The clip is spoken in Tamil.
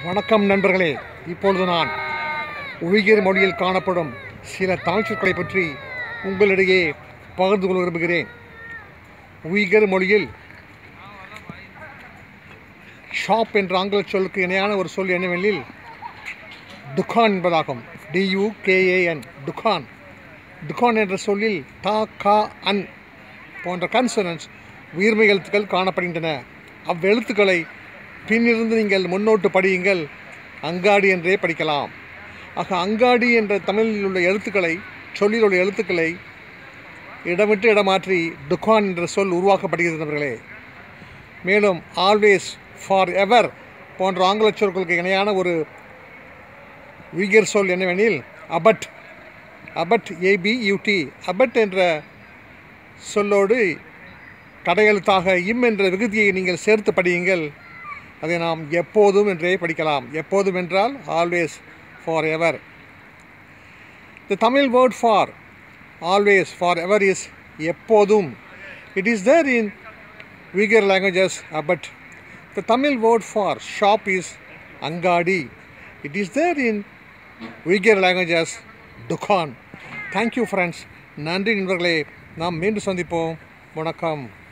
வணக்கம் நண்பர்களே இப்பொழுது நான் உய்கிர் மொழியில் காணப்படும் சில தமிழ் சொற்களை பற்றி உங்களிடையே பகிர்ந்து கொள்ள விரும்புகிறேன் உய்கர் மொழியில் ஷாப் என்ற ஆங்கில சொல்லுக்கு இணையான ஒரு சொல் என்னவெனில் துக்கான் என்பதாகும் டியூகேஏஎன் துக்கான் துக்கான் என்ற சொல்லில் தா கா அன் போன்ற கன்சனன்ஸ் உயிர்மை எழுத்துக்கள் காணப்படுகின்றன அவ்வெழுத்துக்களை பின்னிருந்து நீங்கள் முன்னோட்டு படியுங்கள் அங்காடி என்றே படிக்கலாம் ஆக அங்காடி என்ற தமிழில் உள்ள எழுத்துக்களை சொல்லில் உள்ள எழுத்துக்களை இடமிட்டு இடமாற்றி துக்கான் என்ற சொல் உருவாக்கப்படுகிறது நண்பர்களே மேலும் ஆல்வேஸ் ஃபார் எவர் போன்ற ஆங்கில சொற்களுக்கு இணையான ஒரு உய்கர் சொல் என்னவெனில் அபட் அபட் ஏபியூடி அபட் என்ற சொல்லோடு கடையெழுத்தாக இம் என்ற விகுதியை நீங்கள் சேர்த்து படியுங்கள் அதை நாம் எப்போதும் என்றே படிக்கலாம் எப்போதும் என்றால் always for ever the Tamil word for always for ever is எப்போதும் இட் இஸ் தேர் இன் வீகர் languages but the Tamil word for shop is அங்காடி இட் இஸ் தேர் இன் வீகர் லாங்குவேஜஸ் துக்கான் தேங்க்யூ ஃப்ரெண்ட்ஸ் நன்றி நண்பர்களே நாம் மீண்டும் சந்திப்போம் வணக்கம்